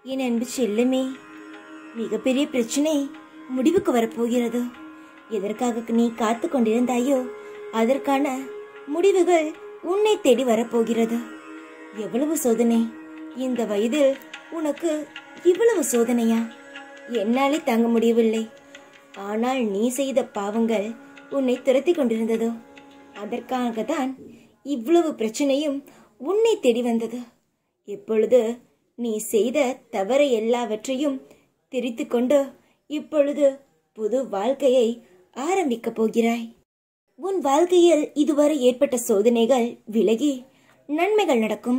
என் அன்பு செல்லுமே மிகப்பெரிய பிரச்சனை முடிவுக்கு வரப்போகிறது எதற்காக நீ காத்து கொண்டிருந்தாயோ அதற்கான முடிவுகள் உன்னை தேடி வரப்போகிறது எவ்வளவு சோதனை இந்த வயதில் உனக்கு இவ்வளவு சோதனையா என்னாலே தாங்க முடியவில்லை ஆனால் நீ செய்த பாவங்கள் உன்னை துரத்தி கொண்டிருந்ததோ அதற்காக தான் இவ்வளவு பிரச்சனையும் உன்னை தேடி வந்தது இப்பொழுது நீ செய்த தவறை எல்லாவற்றையும் திரித்து கொண்டு இப்பொழுது புது வாழ்க்கையை ஆரம்பிக்கப் போகிறாய் உன் வாழ்க்கையில் இதுவரை ஏற்பட்ட சோதனைகள் விலகி நன்மைகள் நடக்கும்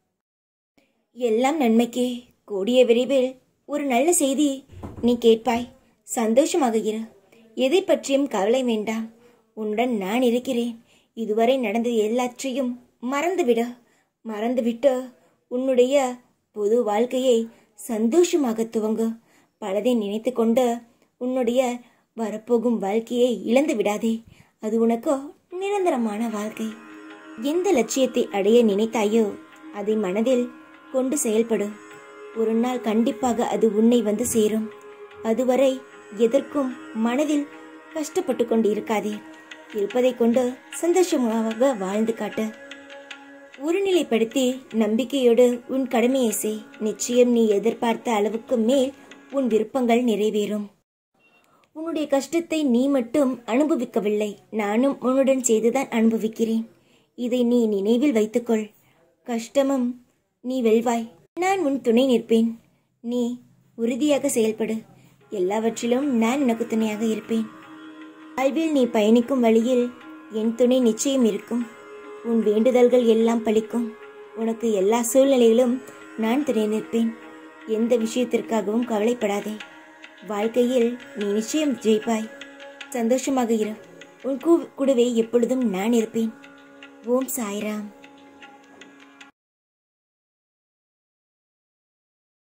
எல்லாம் நன்மைக்கே கூடிய விரைவில் ஒரு நல்ல செய்தி நீ கேட்பாய் சந்தோஷமாக இரு எதை பற்றியும் கவலை வேண்டாம் உன்னுடன் நான் இருக்கிறேன் இதுவரை நடந்தது எல்லாற்றையும் மறந்துவிடு மறந்துவிட்டு உன்னுடைய புது வாழ்க்கையை சந்தோஷமாக துவங்கு பலதை நினைத்து கொண்டு உன்னுடைய வரப்போகும் வாழ்க்கையை இழந்து விடாதே அது உனக்கு நிரந்தரமான வாழ்க்கை எந்த லட்சியத்தை அடைய நினைத்தாயோ அதை மனதில் கொண்டு செயல்படு ஒரு நாள் கண்டிப்பாக அது உன்னை வந்து சேரும் அதுவரை எதற்கும் மனதில் கஷ்டப்பட்டு கொண்டு இருக்காதே இருப்பதை கொண்டு சந்தோஷமாக வாழ்ந்து காட்டு ஒருநிலைப்படுத்தி நம்பிக்கையோடு உன் கடமையை செய் நிச்சயம் நீ எதிர்பார்த்த அளவுக்கு மேல் உன் விருப்பங்கள் நிறைவேறும் உன்னுடைய கஷ்டத்தை நீ மட்டும் அனுபவிக்கவில்லை நானும் உன்னுடன் செய்துதான் அனுபவிக்கிறேன் இதை நீ நினைவில் வைத்துக்கொள் கஷ்டமும் நீ வெல்வாய் நான் உன் துணை நிற்பேன் நீ உறுதியாக செயல்படு எல்லாவற்றிலும் நான் உனக்கு துணையாக இருப்பேன் வாழ்வில் நீ பயணிக்கும் வழியில் என் துணை நிச்சயம் இருக்கும் உன் வேண்டுதல்கள் எல்லாம் பலிக்கும் உனக்கு எல்லா சூழ்நிலையிலும் நான் துணை நிற்பேன் எந்த விஷயத்திற்காகவும் கவலைப்படாதே வாழ்க்கையில் நீ நிச்சயம் ஜெயிப்பாய் சந்தோஷமாக இரு உன் கூ- கூடவே எப்பொழுதும் நான் இருப்பேன் ஓம் சாய்ராம்